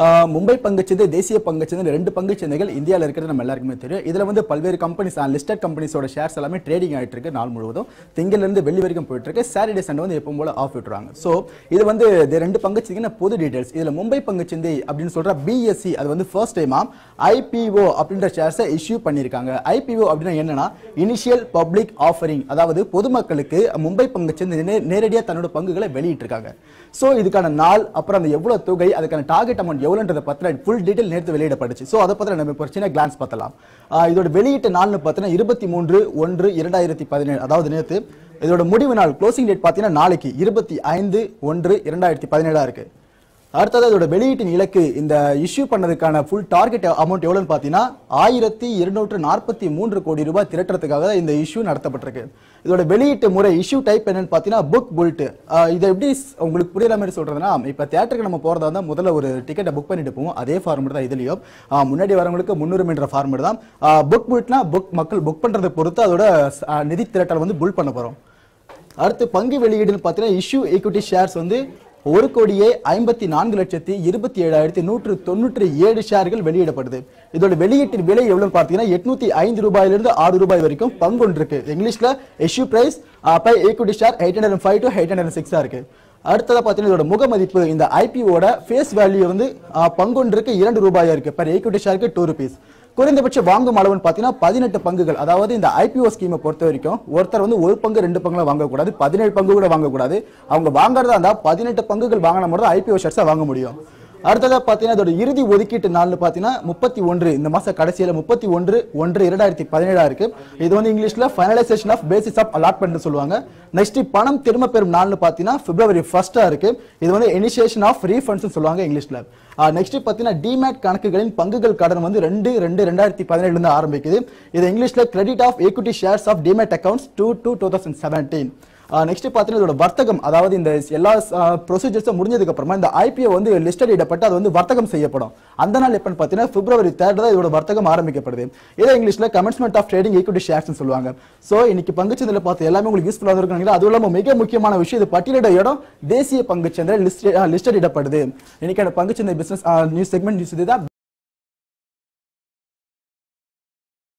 ஆஹ் மும்பை பங்குச்சந்தை தேசிய பங்குச்சந்தை ரெண்டு பங்குச்சந்தைகள் இந்தியாவில் இருக்கிறது நம்ம எல்லாருக்குமே தெரியும் இதுல வந்து பல்வேறு கம்பெனிஸ் லிஸ்டட் கம்பெனிஸோட ஷேர்ஸ் எல்லாமே ட்ரேடிங் ஆயிட்டு இருக்கு நாள் முழுவதும் திங்கள்ல இருந்து வெள்ளி வரைக்கும் போயிட்டு இருக்கு சாட்டர்டே சண்டே வந்து எப்பவும் போல ஆஃப் விட்டுறாங்க ஸோ இது வந்து இந்த ரெண்டு பங்குச்சந்தைக்கு பொது டீடைல்ஸ் இதுல மும்பை பங்குச்சந்தை அப்படின்னு சொல்ற பிஎஸ்சி அது வந்து ஃபர்ஸ்ட் டைமா ஐபிஓ அப்படின்ற ஷேர்ஸை இஷ்யூ பண்ணியிருக்காங்க ஐபிஓ அப்படின்னா என்னன்னா இனிஷியல் பப்ளிக் ஆஃபரிங் அதாவது பொதுமக்களுக்கு மும்பை பங்குச்சந்தை நே- நேரடியா தன்னோட பங்குகளை வெளியிட்டிருக்காங்க ஸோ இதுக்கான நாள் அப்புறம் அந்த எவ்வளவு தொகை அதுக்கான டார்கெட் அமௌண்ட் எவ்வளோன்றத பத்தின ஃபுல் டீடைல் நேற்று வெளியிடப்பட்டுச்சு ஸோ அதை பத்தின நம்ம இப்போ ஒரு சின்ன கிளான்ஸ் பார்த்தலாம் ஆஹ் இதோட வெளியிட்ட நாள்னு பார்த்தீங்கன்னா இருபத்தி மூன்று ஒன்று இரண்டாயிரத்தி பதினேழு அதாவது நேற்று இதோட முடிவு நாள் க்ளோசிங் டேட் பார்த்தீங்கன்னா நாளைக்கு இருபத்தி ஐந்து ஒன்று இரண்டாயிரத்தி பதினேழா இருக்கு அடுத்தது அதோட வெளியீட்டின் இலக்கு இந்த இஷ்யூ பண்ணதுக்கான ஃபுல் டார்கெட் அமௌண்ட் எவ்வளோன்னு பார்த்தீங்கன்னா ஆயிரத்தி இருநூற்று நாற்பத்தி மூன்று கோடி ரூபாய் திரட்டுறதுக்காக தான் இந்த இஷ்யூ நடத்தப்பட்டிருக்கு இதோட வெளியீட்டு முறை இஷ்யூ டைப் என்னன்னு பார்த்தீங்கன்னா புக் புல்ட் இதை எப்படி ஸ்- உங்களுக்கு புரியுற மாதிரி சொல்றதுன்னா இப்போ தேட்டருக்கு நம்ம போகிறதா இருந்தால் முதல்ல ஒரு டிக்கெட்டை புக் பண்ணிட்டு போவோம் அதே ஃபார்மெட் தான் இதுலையும் ஆஹ் முன்னாடி வரவங்களுக்கு முன்னுரிமைன்ற ஃபார்மெட் தான் புக் புல்ட்னா புக் மக்கள் புக் பண்ணுறதை பொறுத்து அதோட ஆஹ் நிதி திரட்டல் வந்து புல் பண்ண போகிறோம் அடுத்து பங்கு வெளியீடுன்னு பார்த்தீங்கன்னா இஷ்யூ ஈக்விட்டி ஷேர்ஸ் வந்து ஒரு கோடியே ஐம்பத்தி நான்கு லட்சத்தி இருபத்தி ஏழாயிரத்தி நூற்று தொண்ணூற்றி ஏழு ஷேர்கள் வெளியிடப்படுது இதோட வெளியீட்டின் விலை எவ்வளவுன்னு பார்த்தீங்கன்னா எட்நூத்தி ஐந்து ரூபாயிலிருந்து ஆறு ரூபாய் வரைக்கும் பங்கு ஒன்று இருக்கு இங்கிலீஷ்ல issue price by equity share eight hundred five to eight hundred சிக்ஸா இருக்கு அடுத்ததா பார்த்தீங்கன்னா இதோட முக மதிப்பு இந்த ஐபிஓட ஃபேஸ் வேல்யூ வந்து ஆஹ், பங்கொன்றுக்கு இரண்டு ரூபாயா இருக்கு per equity ஷேருக்கு டூ ருபீஸ் குறைந்தபட்ச வாங்கும் அளவுன்னு பார்த்தீங்கன்னா பதினெட்டு பங்குகள் அதாவது இந்த ஐபிஓ ஸ்கீமை பொறுத்த வரைக்கும் ஒருத்தர் வந்து ஒரு பங்கு ரெண்டு பங்குல வாங்கக்கூடாது பதினேழு பங்கு கூட வாங்கக்கூடாது அவங்க வாங்குறதா இருந்தா பதினெட்டு பங்குகள் வாங்கின மட்டும் ஐபிஓ ஷேர்ஸை வாங்க முடியும் அடுத்ததா பார்த்தீங்கன்னா இதோட இறுதி ஒதுக்கீட்டு நாள்னு பார்த்தீங்கன்னா முப்பத்தி ஒன்று இந்த மாச கடைசியில முப்பத்தி ஒன்று ஒன்று இரண்டாயிரத்தி பதினேழா இருக்கு இது வந்து இங்கிலீஷ்ல finalisation of basis of allotment சொல்லுவாங்க நெக்ஸ்ட் பணம் திரும்ப பெறும் நாள்னு பார்த்தீங்கன்னா பிப்ரவரி ஃபர்ஸ்டா இருக்கு இது வந்து இனிஷியேஷன் ஆஃப் ரீஃபண்ட்ஸ் சொல்லுவாங்க இங்கிலீஷ்ல நெக்ஸ்ட் பார்த்தீங்கன்னா டிமேட் கணக்குகளின் பங்குகள் கடன் வந்து ரெண்டு ரெண்டு ரெண்டாயிரத்தி பதினேழுல இருந்து ஆரம்பிக்குது இது இங்கிலீஷ்ல credit of equity shares of demat accounts two two two thousand seventeen next பார்த்தீங்கன்னா இதோட வர்த்தகம் அதாவது இந்த எல்லா ப்ரொசீஜர்ஸும் முடிஞ்சதுக்கு அப்புறமா இந்த ஐபிஓ வந்து லிஸ்டட் இடப்பட்டு அது வந்து வர்த்தகம் செய்யப்படும் அந்த நாள் எப்பன்னு பார்த்தீங்கன்னா பிப்ரவரி தேர்ட் தான் இதோட வர்த்தகம் ஆரம்பிக்கப்படுது இதை இங்கிலீஷ்ல commencement of trading equity shares சொல்லுவாங்க ஸோ இன்னைக்கு பங்குச்சந்தையில் பார்த்து எல்லாமே உங்களுக்கு யூஸ்ஃபுல்லாக இருக்கும் அதுவும் இல்லாமல் மிக முக்கியமான விஷயம் இது பட்டியலிட இடம் தேசிய பங்குச்சந்தை லிஸ்டட் இடப்படுது இன்னைக்கான பங்குச்சந்தை பிசினஸ் நியூஸ் செக்மெண்ட் நியூஸ் இதுதான்